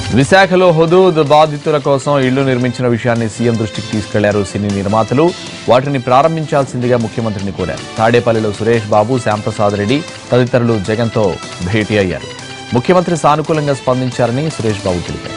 విశాఖలో హుదూద్ బాధితుల కోసం ఇళ్లు నిర్మించిన విషయాన్ని సీఎం దృష్టికి తీసుకెళ్లారు సినీ నిర్మాతలు వాటిని ప్రారంభించాల్సిందిగా ముఖ్యమంత్రిని కోరారు తాడేపల్లిలో సురేష్ బాబు శ్యాంప్రసాద్ రెడ్డి తదితరులు జగన్తో భేటీ అయ్యారు ముఖ్యమంత్రి సానుకూలంగా స్పందించారని సురేష్ బాబు తెలిపారు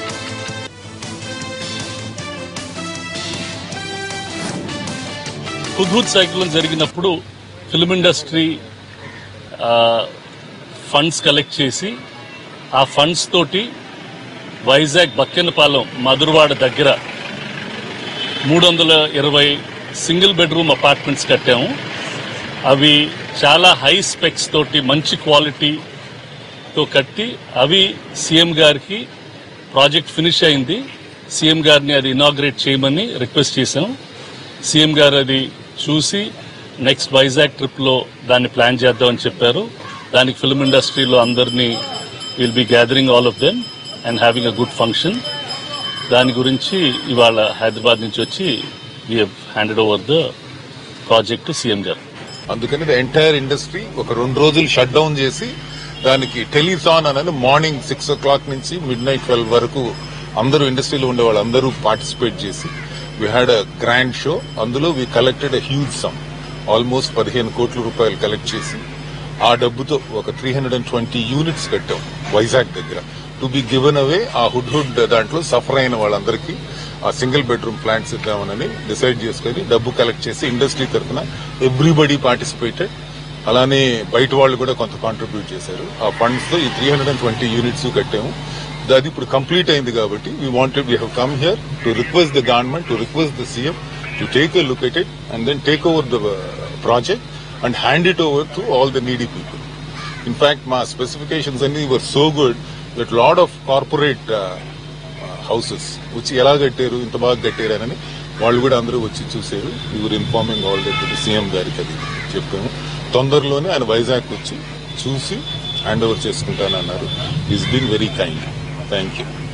హుద్హుద్ సైక్లోన్ జరిగినప్పుడు ఫిల్మ్ ఇండస్ట్రీ ఆ, ఫండ్స్ కలెక్ట్ చేసి ఆ ఫండ్స్ తోటి వైజాగ్ బక్కెనపాలెం మధురవాడ దగ్గర మూడు వందల ఇరవై సింగిల్ బెడ్రూమ్ అపార్ట్మెంట్స్ కట్టాము అవి చాలా హై స్పెక్స్ తోటి మంచి క్వాలిటీతో కట్టి అవి సీఎం గారికి ప్రాజెక్ట్ ఫినిష్ అయింది సీఎం గారిని అది ఇనాగ్రేట్ చేయమని రిక్వెస్ట్ చేశాం సీఎం గారు అది చూసి నెక్స్ట్ వైజాగ్ ట్రిప్ లో దాన్ని ప్లాన్ చేద్దామని చెప్పారు దానికి ఫిల్మ్ ఇండస్ట్రీలో అందరినీ will be gathering all of them and having a good function దాని గురించి ఇవాళ హైదరాబాద్ నుంచి వచ్చి we handed over the project CM garu అందుకని ద ఎంటైర్ ఇండస్ట్రీ ఒక రెండు రోజులు షట్ డౌన్ చేసి దానికి టెలిథాన్ అనేది మార్నింగ్ సిక్స్ ఓ క్లాక్ నుంచి మిడ్ నైట్ ట్వెల్వ్ వరకు అందరూ ఇండస్ట్రీలో ఉండే వాళ్ళందరూ పార్టిసిపేట్ చేసి we had a grand show అందులో we collected a huge sum almost పదిహేను కోట్ల రూపాయలు కలెక్ట్ చేసి ఆ డబ్బుతో ఒక three hundred and twenty units కట్టాం వైజాగ్ దగ్గర టు బి గివెన్ అవే ఆ హుడ్ హుడ్ దాంట్లో సఫర్ అయిన వాళ్ళందరికీ ఆ సింగిల్ బెడ్రూమ్ ప్లాంట్స్ ఇద్దామని డిసైడ్ చేసుకుని డబ్బు కలెక్ట్ చేసి ఇండస్ట్రీ తరఫున ఎవ్రీబడి పార్టిసిపేటెడ్ అలానే బయట వాళ్ళు కూడా కొంత కాంట్రిబ్యూట్ చేశారు ఆ ఫండ్స్ తో ఈ three hundred and twenty units కట్టాము అది ఇప్పుడు కంప్లీట్ అయింది కాబట్టి we wanted we have come here to request the government to request the CM to take a look at it and then take over the project and hand it over to all the needy people in fact మా specifications అన్ని were so good that lot of corporate houses వచ్చి ఎలా కట్టారు ఇంత బాగా కట్టారు అని వాళ్ళు కూడా అందరూ వచ్చి చూశారు you're informing all the CM గారికి అది చెప్పాము తొందరలోనే ఆయన వైజాగ్ వచ్చి చూసి హ్యాండ్ ఓవర్ చేసుకుంటానన్నారు is been very kind thank you